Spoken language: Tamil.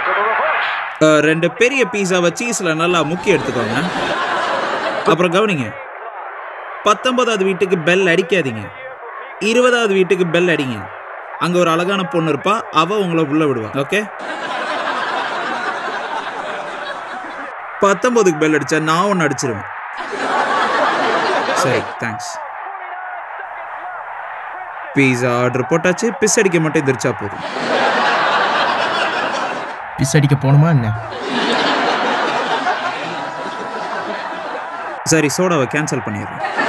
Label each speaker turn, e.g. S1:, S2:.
S1: அஹ், ரெண்டு பெரிய பீஸாவை சீஸில் நல்லா முக்கி எடுத்துக்கோங்க அப்புறம் கவனிங்க பத்தொன்பதாவது வீட்டுக்கு பெல் அடிக்காதீங்க இருபதாவது வீட்டுக்கு பெல் அடிங்க அங்க ஒரு அழகான பொண்ணு இருப்பா அவ உங்களை உள்ள விடுவா ஓகே பத்தொன்பதுக்கு பெல் அடிச்சா நான் ஒன்று அடிச்சிருவேன் சரி தேங்க்ஸ் பீஸா ஆர்டர் போட்டாச்சு பிஸ் அடிக்க மட்டும் எந்திரிச்சா போதும்
S2: பிஸ் அடிக்க போகணுமா என்ன
S1: சரி சோடாவை கேன்சல் பண்ணிடுறேன்